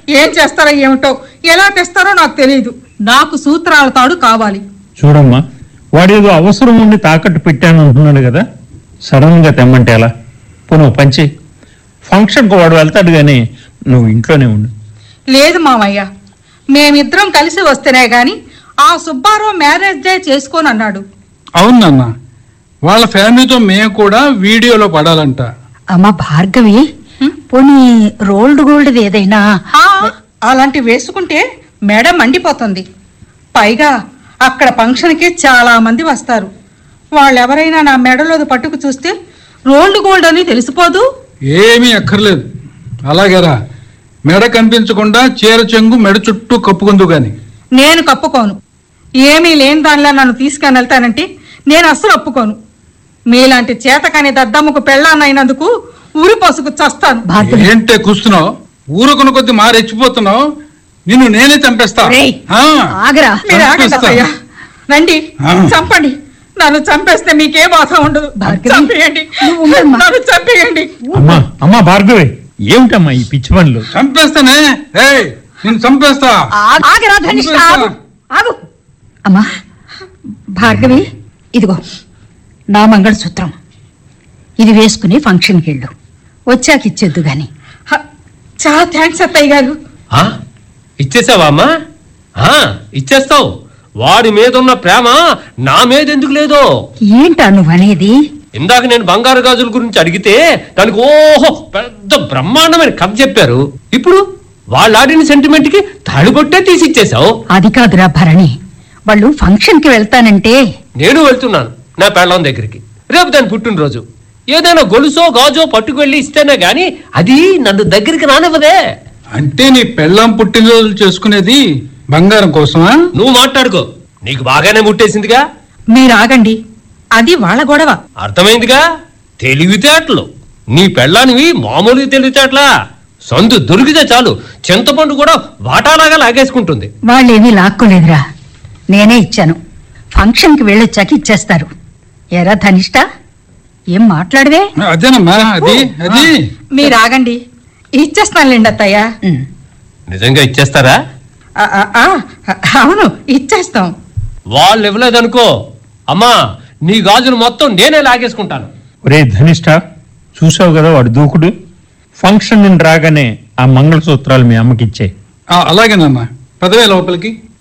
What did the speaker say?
ఏం చేస్తారో ఏమిటో ఎలా తెస్తారో నాకు తెలియదు నాకు సూత్రాల తాడు కావాలి చూడమ్మా వాడేదో అవసరం ఉండి తాకట్టు పెట్టాను అంటున్నాడు కదా సడన్ గా తెమ్మంటే ఎలా పోను పంచి ఫంక్షన్కు వాడు వెళ్తాడు కానీ నువ్వు ఇంట్లోనే ఉండు లేదు మామయ్య మేమిద్దరం కలిసి వస్తేనే గాని ఆ సుబ్బారావు మ్యారేజ్ డే చేసుకోని అన్నాడు అవును నాన్న వాళ్ళ ఫ్యామిలీతో మేము కూడా వీడియోలో పడాలంట అమ్మ భార్గవి పోనీ రోల్డ్ గోల్డ్ ఏదైనా ఆ, అలాంటి వేసుకుంటే మెడ మండిపోతుంది పైగా అక్కడ ఫంక్షన్కి చాలా మంది వస్తారు వాళ్ళెవరైనా నా మెడలోది పట్టుకు చూస్తే రోల్డ్ గోల్డ్ అని తెలిసిపోదు ఏమీ అక్కర్లేదు అలాగేరా మెడ కనిపించకుండా చీర చెంగు మెడ చుట్టూ కప్పుకుందు గాని నేను కప్పుకోను ఏమీ లేని దానిలా నన్ను తీసుకొని వెళ్తానంటే నేను అస్సలు ఒప్పుకోను మీలాంటి చేతకాని దద్దమ్మకు పెళ్ళాన్నైనందుకు ఊరి పసుకు చస్తాను భార్గవి ఏంటే కూస్తున్నావు ఊరుకున్న కొద్ది మా రెచ్చిపోతున్నావు నిన్ను నేనే చంపేస్తా ఒరేయ్, ఆ, ఆగరా మీరు ఆగండి చంపేస్తా. అత్తయ్య. రండి ఆ. చంపండి నన్ను చంపేస్తే మీకే బాధ ఉండదు భార్గవి, చంపేయండి నువ్వు ఉండమ్మా. నన్ను చంపేయండి అమ్మా అమ్మా భార్గవి ఏమిటమ్మా ఈ పిచ్చి పనులు చంపేస్తానే ఏయ్ నిన్ను చంపేస్తా ఆగ్- ఆగరా ధనిష్ట, ఆగు ఆగు అమ్మా భార్గవి ఇదిగో నా మంగళసూత్రం ఇది వేసుకుని ఫంక్షన్కి వెళ్ళు వచ్చాక ఇచ్చేద్దు గాని హ, చాలా థ్యాంక్స్ అత్తయ్య గారు ఆ? ఇచ్చేసావా అమ్మా ఆ, ఇచ్చేస్తావు వాడి మీద ఉన్న ప్రేమ నా మీద ఎందుకు లేదో ఏంటా నువ్వనేది ఇందాక నేను బంగారు గాజుల గురించి అడిగితే దానికి ఓహో పెద్ద బ్రహ్మాండమైన కథ చెప్పారు ఇప్పుడు వాళ్ళు ఆడిన సెంటిమెంట్ కి తాళిబొట్టే తీసి ఇచ్చేసావు అది కాదురా భరణి వాళ్ళు ఫంక్షన్కి వెళ్తానంటే నేను వెళ్తున్నాను నా పెళ్ళం దగ్గరికి రేపు దాని పుట్టినరోజు ఏదైనా గొలుసో గాజో పట్టుకెళ్ళి ఇస్తేనే గాని అది నన్ను దగ్గరికి రానివ్వదే అంటే నీ పెళ్ళాం పుట్టినరోజులు చేసుకునేది బంగారం కోసమా నువ్వు మాట్లాడుకో నీకు బాగానే ముట్టేసిందిగా మీరు ఆగండి అది వాళ్ళ గొడవ అర్థమైందిగా తెలివితేటలు నీ పెళ్ళానివి మామూలుగా తెలివితేటలా సందు దొరికితే చాలు చింతపండు కూడా వాటాలాగా లాగేసుకుంటుంది వాళ్ళేమీ లాక్కోలేదురా నేనే ఇచ్చాను ఫంక్షన్కి వెళ్ళొచ్చాక ఇచ్చేస్తారు ఎరా ధనిష్ట ఏం మాట్లాడవే అదేనమ్మా అది అది మీరు ఆగండి ఇచ్చేస్తానులేండి అత్తయ్య ఉమ్. నిజంగా ఇచ్చేస్తారా ఆ, ఆ, ఆ, అవును ఇచ్చేస్తాం వాళ్ళు ఇవ్వలేదనుకో అమ్మా నీ గాజులు మొత్తం నేనే లాగేసుకుంటాను ఒరే ధనిష్ట చూసావు కదా వాడు దూకుడు ఫంక్షన్ నుండి రాగానే ఆ మంగళసూత్రాలు మీ అమ్మకిచ్చే ఆ, అలాగేనమ్మా పదవే లోపలికి